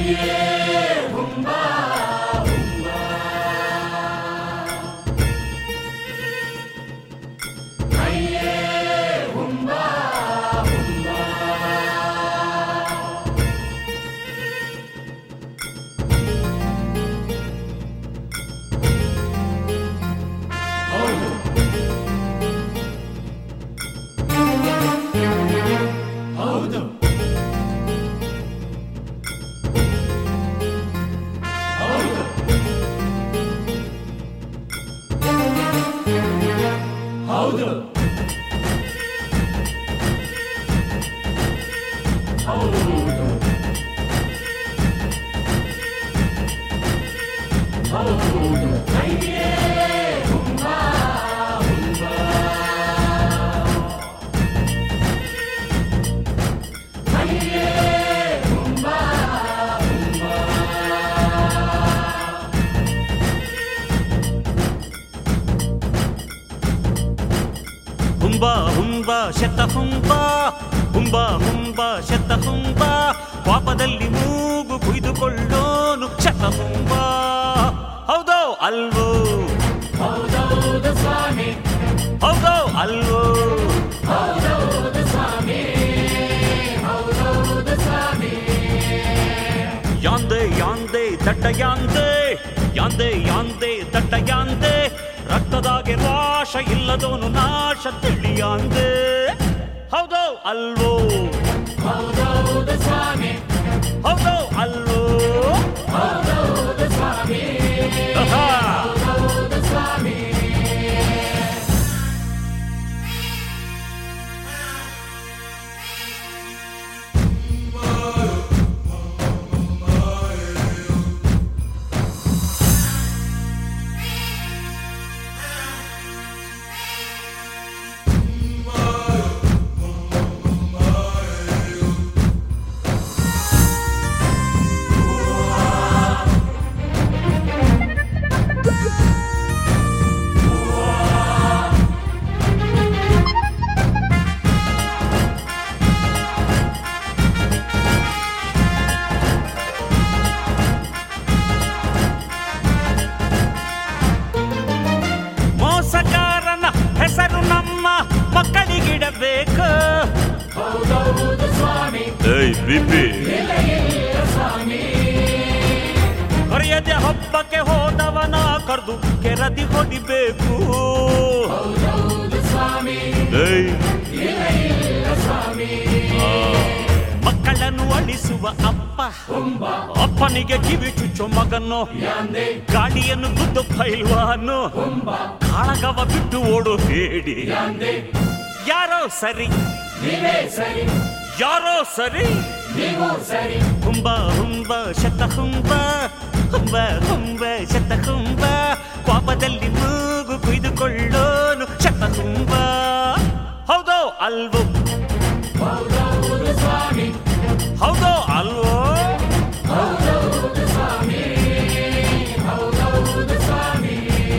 ಹುಂಬ ಹುಂಬ ಶತ ಹುಂಬ ಹುಂಬ ಹುಂಬ ಶತ ಹುಂಬ ಪಾಪದಲ್ಲಿ ಮೂಗು ಕುಯ್ದುಕೊಳ್ಳೋನು ಶತ ಹುಂಬ ಹೌದೋ ಅಲ್ವೋ ಹೌದೌದು ಸ್ವಾಮಿ ಹೌದೋ ಅಲ್ವೋ ಹೌದೌದು ಸ್ವಾಮಿ ಹೌದೌದು ಸ್ವಾಮಿ ಯಾಂದೆ ಯಾಂದೆ ದಟ್ಟ ಯಾಂದೆ ಯಾಂದೆ ಯಾಂದೆ ದಟ್ಟ ಯಾಂದೆ ರಕ್ತದಾಗೆ ರಾಶ ಇಲ್ಲದೋನು ನಾಶ ತಿಳಿಯಾಂದೆ ಹೌದೋ ಅಲ್ವೋ ಹೌದೌದು ಸ್ವಾಮಿ ಹೌದೋ ಅಲ್ವೋ ಹೌದೌದು ಸ್ವಾಮಿ ಆಹಾ. ಹೌದೌದು ಸ್ವಾಮಿ ಮೋಸಗಾರನ ಹೆಸರು ನಮ್ಮ ಮಕ್ಕಳಿಗಿಡಬೇಕು ಹೌದೌದು ಸ್ವಾಮಿ ಏಯ್ ಬಿಪಿ ಇಲ್ಲ ಇಲ್ಲ ಸ್ವಾಮಿ ಕರೆಯದೆ ಹಬ್ಬಕ್ಕೆ ಹೋದವನ ಕರೆದು ಕೆರದಿ ಹೊಡಿಬೇಕು ಹೌದೌದು ಸ್ವಾಮಿ ಏಯ್ ಇಲ್ಲ ಇಲ್ಲ ಸ್ವಾಮಿ ಮಕ್ಕಳನ್ನು ಅಳಿಸುವ ಅಪ್ಪ ಹುಂಬ ಅಪ್ಪನಿಗೆ ಕಿವಿ ಚುಚ್ಚೋ ಮಗನ್ನು ಯಾಂದೆ ಗಾಡಿಯನ್ನು ಗುದ್ದು ಪೈಲ್ವಾನು ಹುಂಬ ಕಾಳಗವ ಬಿಟ್ಟು ಓಡು ಹೇಳಿ ಯಾಂದೆ ಯಾರೋ ಸರಿ ನೀವೇ ಸರಿ ಯಾರೋ ಸರಿ ನೀವು ಸರಿ ಹುಂಬ ಹುಂಬ ಶತ ಹುಂಬ ಹುಂಬ ಹುಂಬ ಶತ ಹುಂಬ ಪಾಪದಲ್ಲಿ ಮೂಗು ಕುಯ್ದುಕೊಳ್ಳೋನು ಶತ ಹುಂಬ ಹೌದೋ ಅಲ್ವೋ ಹೌದೌದು ಸ್ವಾಮಿ ಹೌದೋ ಅಲ್ವೋ ಹೌದೌದು ಸ್ವಾಮಿ ಹೌದೌದು ಸ್ವಾಮಿ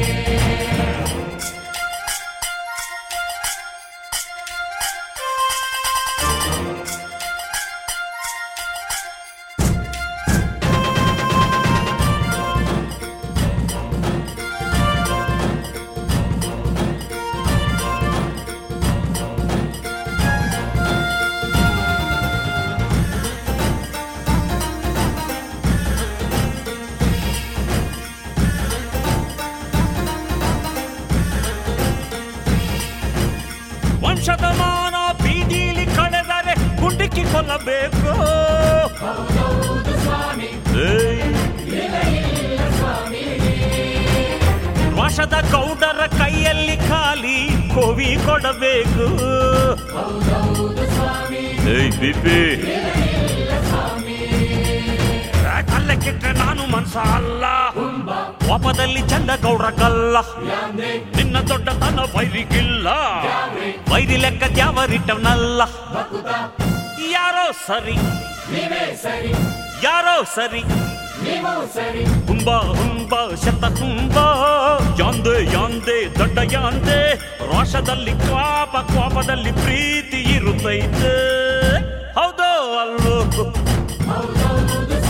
ವಂಶತಮಾನ ಬೀದಿಲಿ ಕಳೆದರೆ ಗುಂಡಿಕ್ಕಿ ಕೊಲ್ಲಬೇಕು ಹೌದೌದು ಸ್ವಾಮಿ ಏಯ್, ಇಲ್ಲ ಇಲ್ಲ ಸ್ವಾಮಿ ವಶದ ಗೌಡರ ಕೈಯಲ್ಲಿ ಖಾಲಿ ಕೋವಿ ಕೊಡಬೇಕು ಹೌದೌದು ಸ್ವಾಮಿ ಏಯ್ ಬಿಪಿ ಇಲ್ಲ ಇಲ್ಲ ಸ್ವಾಮಿ ಕಲ್ಲೆ ಕೆಟ್ರೆ ನಾನು ಮನ್ಸ ಅಲ್ಲ ಹುಂಬ ಕೋಪದಲ್ಲಿ ಚಂದ ಗೌಡ್ರ ಕಲ್ಲ ಯಾಂದೆ ನಿನ್ನ ದೊಡ್ಡತನ ವೈರಿಗಿಲ್ಲ ಯಾವ್ರೆ ವೈರಿ ಲೆಕ್ಕ ದ್ಯಾವರಿಟ್ಟವನಲ್ಲ ಭಕುತ ಯಾರೋ ಸರಿ ನೀವೇ ಸರಿ ಯಾರೋ ಸರಿ ನೀವು ಸರಿ ಹುಂಬ ಹುಂಬ ಶತ ಹುಂಬ ಯಾಂದೆ ಯಾಂದೆ ದೊಡ್ಡ ಯಾಂದೆ ರೋಷದಲ್ಲಿ ಕ್ವಾಪ ಕ್ವಾಪದಲ್ಲಿ ಪ್ರೀತಿ ಇರುತ್ತೈತೆ ಹೌದೋ ಅಲ್ಲೋ ಹೌದೌದು